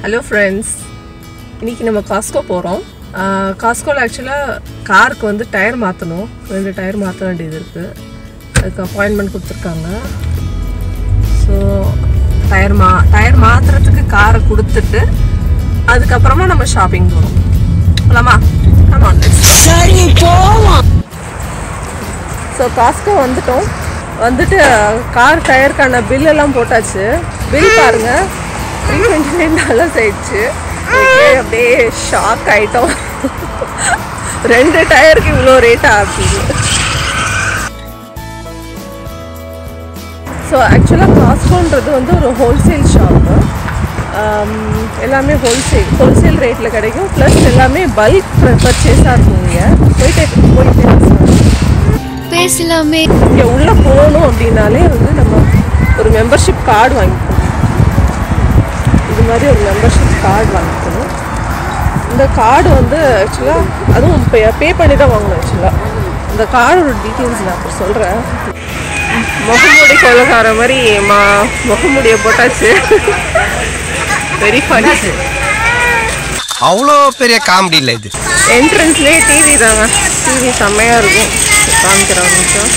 Hello friends இன்றைக்கி நம்ம Costco போகிறோம் காஸ்கோவில் ஆக்சுவலாக காருக்கு வந்து டயர் மாற்றணும் ரெண்டு டயர் மாற்ற வேண்டியது இருக்குது அதுக்கு அப்பாயின்மெண்ட் கொடுத்துருக்காங்க ஸோ டயர் மா டயர் மாற்றுறதுக்கு காரை கொடுத்துட்டு அதுக்கப்புறமா நம்ம ஷாப்பிங் போகிறோம் போகலாமா ஆமாம் சரி போவோம் ஸோ காஸ்கோ வந்துட்டோம் வந்துட்டு கார் டயருக்கான பில் எல்லாம் போட்டாச்சு பில் பாருங்க த்ரீ டுவெண்ட்டி நைன் டாலர்ஸ் ஆயிடுச்சு ஓகே அப்படியே ஷாக் ஆயிட்டோம் ரெண்டு டயருக்கு இவ்வளோ ரேட் ஆகுது ஸோ ஆக்சுவலாக காஸ்கோன்றது வந்து ஒரு ஹோல்சேல் ஷாப்பு எல்லாமே ஹோல்சேல் ஹோல்சேல் ரேட்டில் கிடைக்கும் ப்ளஸ் எல்லாமே பல்க் பர்ச்சேஸாக இருக்கும் இங்கே போயிட்டே போயிட்டே பேசலாம். பேசலாமே இங்கே உள்ளே போகணும் அப்படின்னாலே வந்து நம்ம ஒரு மெம்பர்ஷிப் கார்டு வாங்கிக்கணும் இது மாதிரி ஒரு மெம்பர்ஷிப் கார்டு வாங்கிக்கணும் இந்த கார்டு வந்து ஆக்சுவலாக அதுவும் பே பே பண்ணி தான் வாங்கணும் ஆக்சுவலாக இந்த கார்டோட டீட்டெயில்ஸ் நான் அப்புறம் சொல்கிறேன் முகமூடி கொலகார மாதிரி மா முகமூடியை போட்டாச்சு வெரி ஃபனி அவ்வளோ பெரிய காமெடி இல்லை இது என்ட்ரன்ஸ்லேயே டிவி தாங்க டிவி செம்மையாக இருக்கும் காமிக்கிறேன் ஒரு நிமிஷம்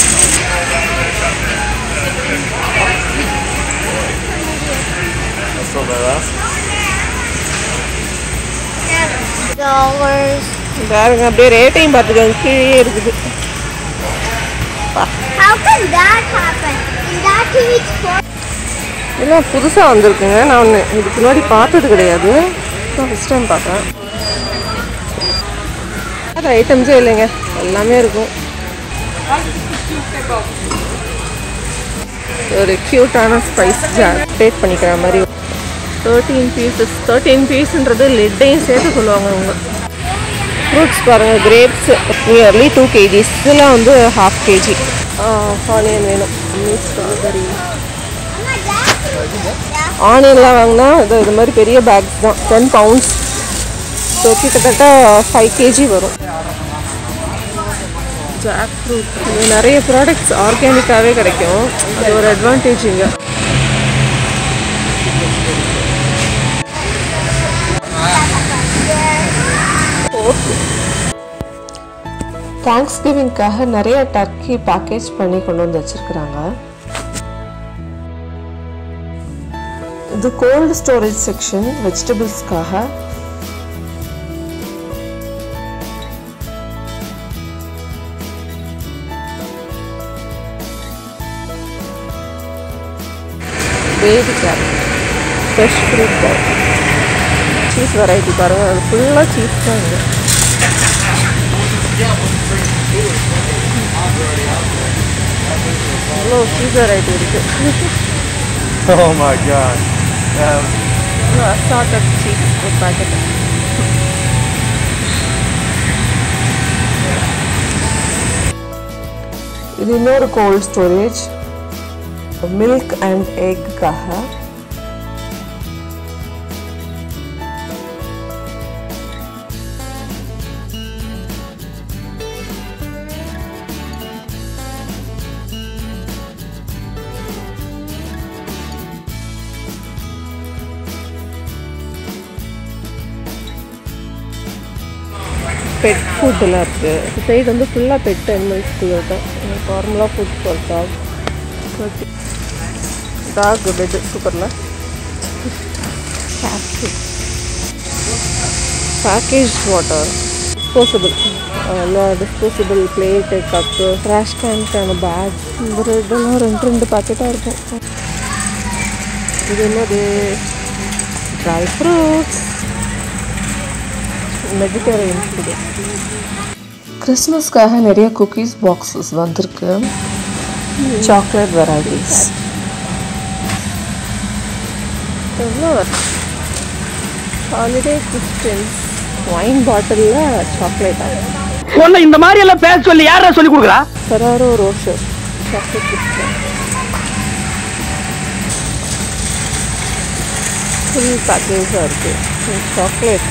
dollars. பாருங்க அப்படியே ரேட்டையும் பார்த்துக்கோங்க கீழே இருக்குது How can that happen? In that TV, it's four. இதெல்லாம் புதுசாக வந்திருக்குங்க நான் ஒன்று இதுக்கு முன்னாடி பார்த்தது கிடையாது நான் ஃபஸ்ட் டைம் பார்க்குறேன் அது ஐட்டம்ஸே இல்லைங்க எல்லாமே இருக்கும் ஒரு க்யூட்டான ஸ்பைஸ் ஜார் பேக் பண்ணிக்கிற மாதிரி தேர்ட்டீன் பீசஸ் தேர்ட்டீன் பீஸ்ன்றது லெட்டையும் சேர்த்து சொல்லுவாங்க அவங்க ஃப்ரூட்ஸ் பாருங்கள் கிரேப்ஸ் நியர்லி டூ கேஜிஸ் இதெல்லாம் வந்து ஹாஃப் கேஜி ஆனியன் வேணும் ஸ்ட்ராபெரி ஆனியன்லாம் வாங்கினா இது இது மாதிரி பெரிய பேக்ஸ் தான் டென் பவுண்ட்ஸ் ஸோ கிட்டத்தட்ட ஃபைவ் கேஜி வரும் ஜாக் ஃப்ரூட் இது நிறைய ப்ராடக்ட்ஸ் ஆர்கானிக்காகவே கிடைக்கும் அது ஒரு அட்வான்டேஜ் இங்கே தேங்க்ஸ் கிவிங்காக நிறைய டர்க்கி பேக்கேஜ் பண்ணி கொண்டு வந்து வச்சிருக்கிறாங்க இது கோல்டு ஸ்டோரேஜ் செக்ஷன் வெஜிடபிள்ஸ்க்காக பேபி கேரட் ஃப்ரெஷ் ஃப்ரூட் பால் சீஸ் வெரைட்டி பாருங்கள் அது ஃபுல்லாக சீஸ் தான் இங்கே அவ்வளோ சீஸ் வெரைட்டி இருக்குது Oh my god. Um, assorted cheese ஒரு பாக்கெட் இது இன்னொரு கோல்ட் ஸ்டோரேஜ் மில்க் அண்ட் எக்குக்காக பெட் ஃபுட்டெல்லாம் இருக்குது இந்த சைடு வந்து ஃபுல்லாக பெட் அனிமல்ஸ்க்குள்ள தான் நார்மலாக food for dog dog pet சூப்பரில் பேக்கேஜ் வாட்டர் டிஸ்போசபிள் எல்லாம் டிஸ்போசபிள் பிளேட்டு கப்பு ட்ராஷ் கேனுக்கான பேக் இந்த ரெட்டெல்லாம் ரெண்டு ரெண்டு பேக்கெட்டாக இருக்கும் இது என்னது ட்ரை ஃப்ரூட்ஸ் மெடிட்டரேனியன் ஃபுட்டு கிறிஸ்மஸ்க்காக நிறைய குக்கீஸ் பாக்ஸஸ் வந்திருக்கு சாக்லேட் வெரைட்டிஸ் எவ்வளோ ஹாலிடே கிறிஸ்டின்ஸ் ஒயின் பாட்டிலில் சாக்லேட் ஆகும் உன்னை இந்த மாதிரி எல்லாம் பேச சொல்லி யாரா சொல்லி கொடுக்குறா ஃபெராரோ ரோஷர் சாக்லேட் கிறிஸ்டின் ஃபுல் பேக்கேஜாக இருக்குது சாக்லேட்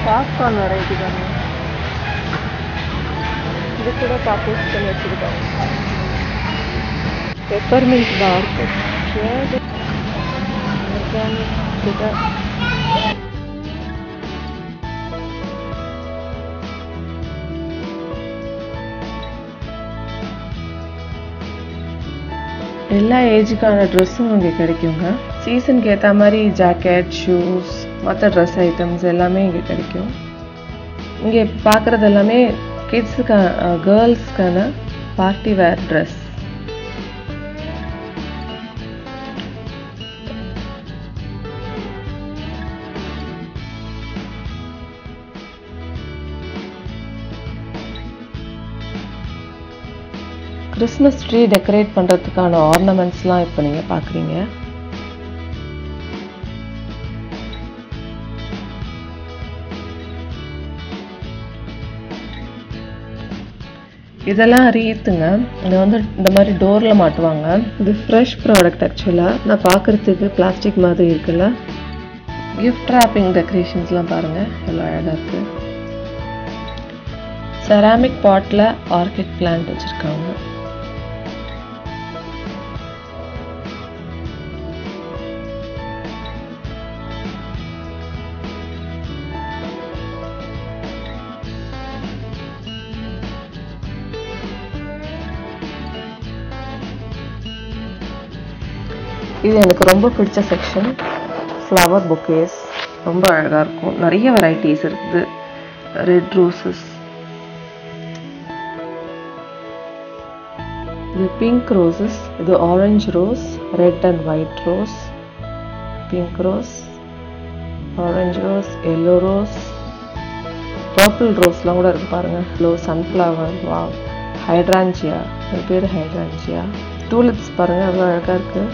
பாப்கார்ன் வெரைட்டி தானே இது கூட பேக்கேஜ் பண்ணி வச்சுருக்காங்க பெப்பர்மின்ட் டார்க் ஆர்கானிக் சுகர் எல்லா ஏஜுக்கான ட்ரெஸ்ஸும் இங்கே கிடைக்குங்க சீசனுக்கு ஏற்ற மாதிரி ஜாக்கெட் ஷூஸ் மற்ற ட்ரெஸ் ஐட்டம்ஸ் எல்லாமே இங்கே கிடைக்கும் இங்கே பார்க்குறது எல்லாமே கிட்ஸுக்கான கேர்ள்ஸ்க்கான party wear dress Christmas tree decorate பண்ணுறதுக்கான ஆர்னமெண்ட்ஸ்லாம் இப்போ நீங்கள் பார்க்குறீங்க இதெல்லாம் ரீத்துங்க இது வந்து இந்த மாதிரி டோரில் மாட்டுவாங்க இது ஃப்ரெஷ் ப்ராடக்ட் ஆக்சுவலாக நான் பார்க்குறதுக்கு பிளாஸ்டிக் மாதிரி இருக்குல்ல கிஃப்ட் ராப்பிங் டெக்கரேஷன்ஸ்லாம் பாருங்கள் எவ்வளோ அழகாக இருக்குது செராமிக் பாட்டில் ஆர்கிட் பிளான்ட் வச்சுருக்காங்க இது எனக்கு ரொம்ப பிடிச்ச செக்ஷன் ஃப்ளவர் பொக்கேஸ் ரொம்ப அழகாக இருக்கும் நிறைய வெரைட்டிஸ் இருக்குது ரெட் ரோசஸ் இது பிங்க் ரோசஸ் இது orange rose red and white rose pink rose orange rose yellow rose purple ரோஸ்லாம் கூட இருக்கு பாருங்க லோ சன்ஃப்ளவர் வா ஹைட்ரான்ஜியா இது பேர் ஹைட்ரான்ஜியா டூலிப்ஸ் பாருங்க எவ்வளோ அழகாக இருக்கு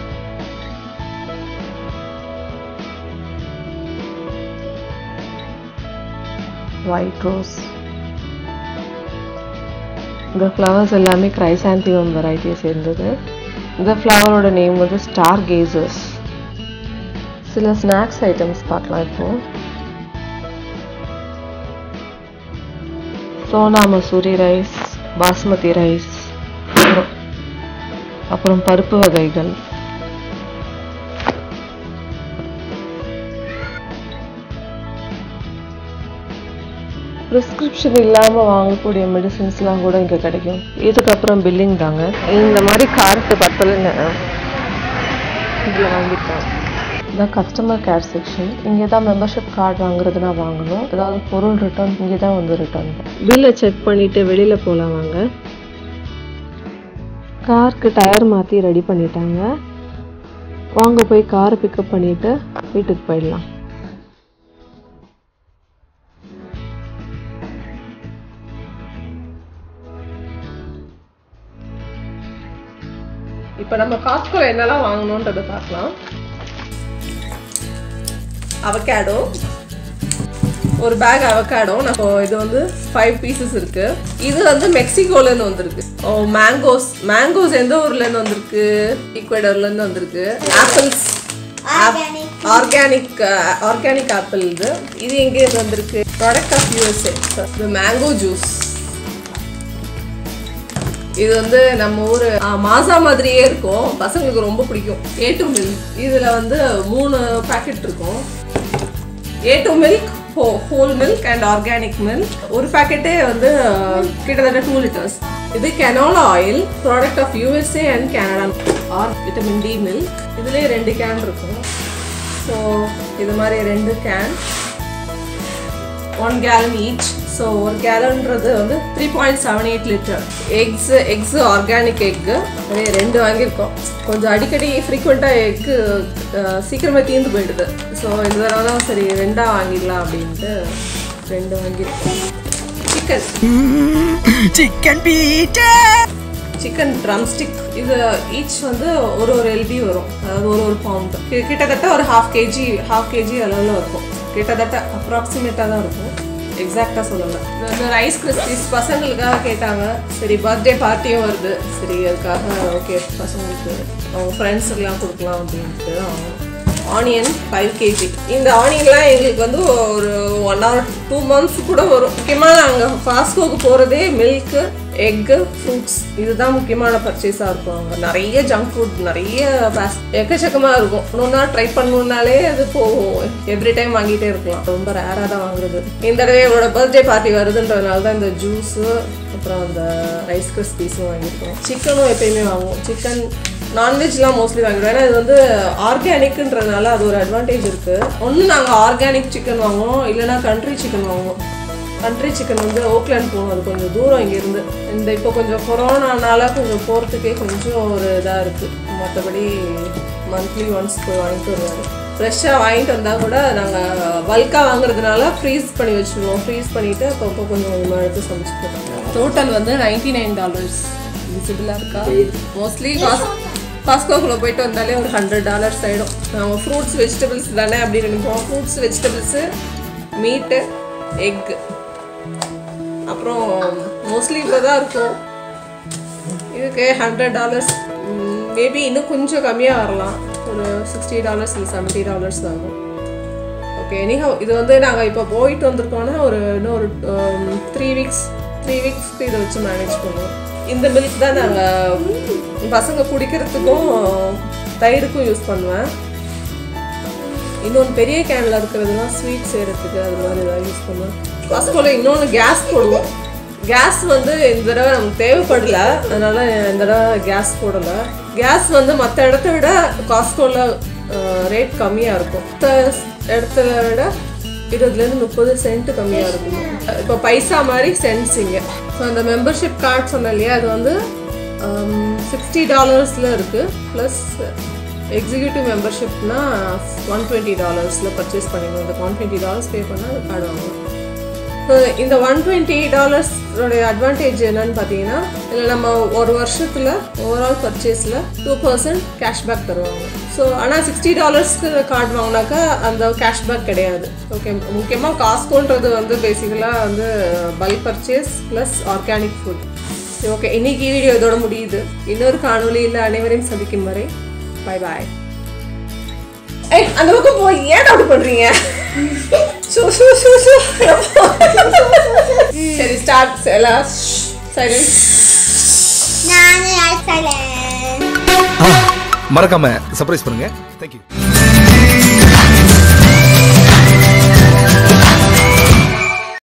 ஒயிட் ரோஸ் இந்த ஃப்ளவர்ஸ் எல்லாமே கிரைசாந்திமம் வெரைட்டியை சேர்ந்தது இந்த ஃப்ளவரோட நேம் வந்து ஸ்டார் கேசர்ஸ் சில ஸ்நாக்ஸ் ஐட்டம்ஸ் பார்க்கலாம் இப்போ சோனா மசூரி ரைஸ் பாஸ்மதி ரைஸ் அப்புறம் அப்புறம் பருப்பு வகைகள் ப்ரிஸ்கிரிப்ஷன் இல்லாமல் வாங்கக்கூடிய மெடிசின்ஸ்லாம் கூட இங்கே கிடைக்கும் இதுக்கப்புறம் பில்லிங் தாங்க இந்த மாதிரி கார்ட்டு பத்தலைன்னு இதில் வாங்கிட்டேன் இதான் கஸ்டமர் கேர் செக்ஷன் இங்கே தான் மெம்பர்ஷிப் கார்டு வாங்குறதுனா வாங்கணும் ஏதாவது பொருள் ரிட்டர்ன் இங்கே தான் வந்து ரிட்டர்ன் பில்லை செக் பண்ணிவிட்டு வெளியில் போகலாம் வாங்க காருக்கு டயர் மாற்றி ரெடி பண்ணிட்டாங்க வாங்க போய் காரை பிக்கப் பண்ணிவிட்டு வீட்டுக்கு போயிடலாம் இப்போ நம்ம காஸ்கோ என்னெல்லாம் வாங்கணுன்றதை பார்க்கலாம் அவகேடோ ஒரு பேக் அவகேடோ நம்ம இது வந்து ஃபைவ் பீசஸ் இருக்கு இது வந்து மெக்சிகோலேருந்து வந்திருக்கு ஓ மேங்கோஸ் மேங்கோஸ் எந்த ஊர்லேருந்து வந்திருக்கு ஈக்குவேடர்லேருந்து வந்திருக்கு apples Organic. Organic organic apple இது இது எங்கேருந்து வந்திருக்கு ப்ராடக்ட் ஆஃப் யூஎஸ்ஏ இது மேங்கோ ஜூஸ் இது வந்து நம்ம ஊர் மாசா மாதிரியே இருக்கும் பசங்களுக்கு ரொம்ப பிடிக்கும் ஏ டு மில்க் இதில் வந்து மூணு பாக்கெட் இருக்கும் A two milk whole milk and organic milk ஒரு பாக்கெட்டே வந்து அஹ், கிட்டத்தட்ட டூ லிட்டர்ஸ் இது canola oil product of USA and Canada or vitamin D milk இதுலேயே ரெண்டு கேன் இருக்கும் ஸோ இது மாதிரி ரெண்டு can one gallon each so ஒரு கேலன்றது வந்து three point seven eight litre eggs eggs organic egg அதே ரெண்டு வாங்கியிருக்கோம் கொஞ்சம் அடிக்கடி ஃப்ரீக்வெண்ட்டாக எக்கு சீக்கிரமாக தீர்ந்து போயிடுது ஸோ இந்த தடவை தான் சரி ரெண்டாக வாங்கிடலாம் அப்படின்ட்டு ரெண்டு வாங்கியிருக்கோம் சிக்கன் சிக்கன் பீட்டா சிக்கன் ட்ரம்ஸ்டிக் இது ஈச் வந்து ஒரு ஒரு எல்பி வரும் அதாவது ஒரு ஒரு பவுண்ட் கிட்டத்தட்ட ஒரு ஹாஃப் கேஜி ஹாஃப் கேஜி அளவில் இருக்கும் கிட்டத்தட்ட அப்ராக்சிமேட்டாக தான் இருக்கும் எக்ஸாக்டாக சொல்லலை இது வந்து ரைஸ் கிறிஸ்பிஸ் பசங்களுக்காக கேட்டாங்க சரி பர்த்டே பார்ட்டியும் வருது சரி அதுக்காக ஓகே பசங்களுக்கு அவங்க ஃப்ரெண்ட்ஸுக்கெலாம் கொடுக்கலாம் அப்படின்ட்டு தான் வாங்கினோம் ஆனியன் ஃபைவ் கேஜி இந்த ஆனியன்லாம் எங்களுக்கு வந்து ஒரு ஒன் ஹவர் டூ மந்த்ஸ் கூட வரும் முக்கியமாக நாங்கள் ஃபாஸ்கோக்கு போகிறதே மில்க்கு எக்கு ஃப்ரூட்ஸ் இதுதான் முக்கியமான பர்ச்சேஸாக இருக்கும் அங்கே நிறைய ஜங்க் ஃபுட் நிறைய fast- எக்கச்சக்கமாக இருக்கும் ஒன்றா ட்ரை பண்ணணுன்னாலே அது போகும் எவ்ரி டைம் வாங்கிட்டே இருக்கலாம் ரொம்ப ரேராக தான் வாங்குறது இந்த தடவை என்னோட பர்த்டே பார்ட்டி வருதுன்றதுனால தான் இந்த ஜூஸு அப்புறம் அந்த ரைஸ் கிறிஸ்பீஸும் வாங்கியிருக்கோம் சிக்கனும் எப்பயுமே வாங்குவோம் சிக்கன் நான்வெஜ்லாம் மோஸ்ட்லி வாங்கிடுவோம் ஏன்னா இது வந்து ஆர்கானிக்ன்றதுனால அது ஒரு அட்வான்டேஜ் இருக்குது ஒன்று நாங்கள் ஆர்கானிக் சிக்கன் வாங்குவோம் இல்லைன்னா கண்ட்ரி சிக்கன் வாங்குவோம் கண்ட்ரி சிக்கன் வந்து ஓக்லாண்ட் போகணும் அது கொஞ்சம் தூரம் இங்கேருந்து இந்த இப்போ கொஞ்சம் கொரோனானால கொஞ்சம் போகிறதுக்கே கொஞ்சம் ஒரு இதாக இருக்குது மற்றபடி மந்த்லி ஒன்ஸ் போய் வாங்கிட்டு வருவாங்க ஃப்ரெஷ்ஷாக வாங்கிட்டு வந்தால் கூட நாங்கள் பல்காக வாங்குறதுனால ஃப்ரீஸ் பண்ணி வச்சுருவோம் ஃப்ரீஸ் பண்ணிவிட்டு அப்பப்போ கொஞ்சம் கொஞ்சமாக எடுத்து சமைச்சுப்போம் டோட்டல் வந்து நைன்டி நைன் டாலர்ஸ் விசிபிளாக இருக்கா மோஸ்ட்லி காஸ்ட் காஸ்கோக்குள்ளே போயிட்டு வந்தாலே ஒரு ஹண்ட்ரட் டாலர்ஸ் ஆகிடும் நம்ம ஃப்ரூட்ஸ் வெஜிடபிள்ஸ் தானே அப்படின்னு நினைப்போம் ஃப்ரூட்ஸ் வெஜிடபிள்ஸு மீட்டு எக்கு அப்புறம் மோஸ்ட்லி இப்போ தான் இருக்கும் இதுக்கு ஹண்ட்ரட் டாலர்ஸ் மேபி இன்னும் கொஞ்சம் கம்மியாக வரலாம் ஒரு சிக்ஸ்டி டாலர்ஸ் இல்லை செவன்ட்டி டாலர்ஸ் ஆகும் ஓகே எனிஹவ் இது வந்து நாங்கள் இப்போ போயிட்டு வந்திருக்கோன்னா ஒரு இன்னும் ஒரு த்ரீ வீக்ஸ் த்ரீ வீக்ஸ்க்கு இதை வச்சு மேனேஜ் பண்ணுவோம் இந்த மில்க் தான் நாங்கள் பசங்க குடிக்கிறதுக்கும் தயிருக்கும் யூஸ் பண்ணுவேன் இன்னொன்று பெரிய கேனில் இருக்கிறதுலாம் ஸ்வீட் செய்கிறதுக்கு அது மாதிரி ஏதாவது யூஸ் பண்ணுவேன் காஸ்கோவில் இன்னொன்று கேஸ் போடுவோம் கேஸ் வந்து இந்த தடவை நமக்கு தேவைப்படல அதனால இந்த தடவை கேஸ் போடலை கேஸ் வந்து மற்ற இடத்த விட காஸ்கோவில் ரேட் கம்மியாக இருக்கும் மற்ற இடத்துல விட இருபதுலேருந்து முப்பது சென்ட் கம்மியாக இருக்கும் இப்போ பைசா மாதிரி சென்ட்ஸ் இங்கே ஸோ அந்த மெம்பர்ஷிப் கார்டு சொன்னேன் இல்லையா அது வந்து சிக்ஸ்டி டாலர்ஸில் இருக்குது ப்ளஸ் எக்ஸிக்யூட்டிவ் மெம்பர்ஷிப்னா ஒன் டுவெண்ட்டி டாலர்ஸில் பர்ச்சேஸ் பண்ணிக்கணும் இந்த ஒன் டுவெண்ட்டி டாலர்ஸ் பே பண்ணால் அது கார்டு வாங்கலாம் ஸோ இந்த ஒன் டுவெண்ட்டி டாலர்ஸோடைய அட்வான்டேஜ் என்னன்னு பார்த்தீங்கன்னா இதில் நம்ம ஒரு வருஷத்தில் ஓவரால் பர்ச்சேஸில் டூ பர்சன்ட் கேஷ்பேக் தருவாங்க ஸோ ஆனால் சிக்ஸ்டி டாலர்ஸ்க்கு கார்டு வாங்கினாக்கா அந்த கேஷ்பேக் கிடையாது ஓகே முக்கியமாக காஸ்கோன்றது வந்து பேசிக்கலாக வந்து bulk purchase plus organic food okay இன்னைக்கு வீடியோ இதோட முடியுது இன்னொரு காணொளியில் அனைவரையும் சந்திக்கும் வரை பாய் பாய் ஏய் அந்த பக்கம் போய் ஏன் அப்படி பண்றீங்க சு சு சு சு சரி ஸ்டார்ட் எல்லாம் சைலன்ஸ் நானே அழைச்சலேன் மறக்காம சர்ப்ரைஸ் பண்ணுங்க தேங்க்யூ